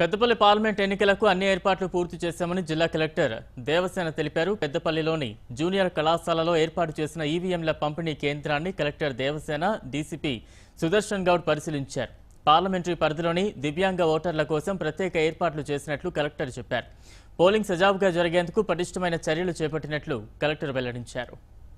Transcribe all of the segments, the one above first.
Peddapalli parliament ఎన్నికలకు అన్ని ఏర్పాట్లు పూర్తి చేశామని జిల్లా కలెక్టర్ దేవసేన తెలిపారు పెద్దపల్లిలోని జూనియర్ కళాశాలలో ఏర్పాటు చేసిన ఈవీఎంల పంపిణీ కేంద్రాన్ని కలెక్టర్ దేవసేన డీసీపీ సుదర్శన్ గౌడ్ పరిశీలించారు పార్లమెంటరీ పరిధిలోని దివ్యాంగ ఓటర్ల కోసం ప్రత్యేక ఏర్పాట్లు చేసినట్లు కలెక్టర్ చెప్పారు పోలింగ్ సజావుగా జరిగేందుకు పటిష్టమైన చర్యలు చేపట్టినట్లు కలెక్టర్ వెల్లడించారు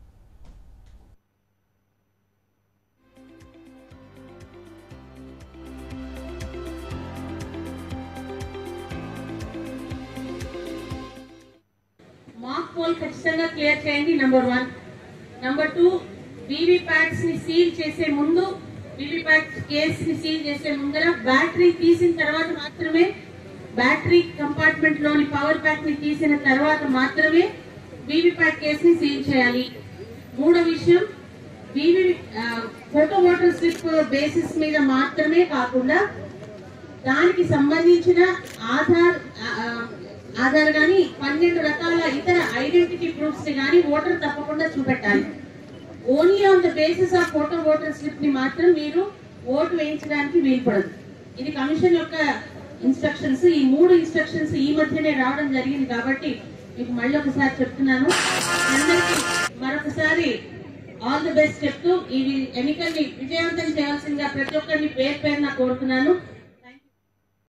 మాక్ పోల్ ఖచ్చితంగా క్లియర్ చేయండి number one number two VVPATs ని సీల్ చేసే ముందు వీవీ ప్యాడ్ కేస్ ని సీల్ చేసే ముందర బ్యాటరీ తీసిన తర్వాత మాత్రమే బ్యాటరీ కంపార్ట్మెంట్ లోని పవర్ ప్యాక్ ని తీసిన తర్వాత మాత్రమే వీవీ ప్యాడ్ కేస్ ని సీల్ చేయాలి మూడో విషయం VV photo voter slip basis మీద మాత్రమే కాకుండా దానికి సంబంధించిన ఆధార్ ఆ, ఆ, ఆధార్ గాని పన్నెండు రకాల ఇతర ఐడెంటిటీ ప్రూఫ్స్ ని గాని ఓటర్ తప్పకుండా చూపెట్టాలి only on the basis of photo voter slip ని మాత్రం మీరు ఓటు వేయించడానికి వీల్పడదు ఇది కమిషన్ యొక్క ఇన్స్ట్రక్షన్స్ ఈ మూడు ఇన్స్ట్రక్షన్స్ ఈ మధ్యనే రావడం జరిగింది కాబట్టి మీకు మళ్ళీ ఒకసారి చెప్తున్నాను అందరికీ మరొకసారి ఆల్ ది బెస్ట్ చెప్తూ ఈ ఎన్నికల్ని విజయవంతం చేయాల్సిందిగా ప్రతి ఒక్కరిని పేరు పేరున కోరుతున్నాను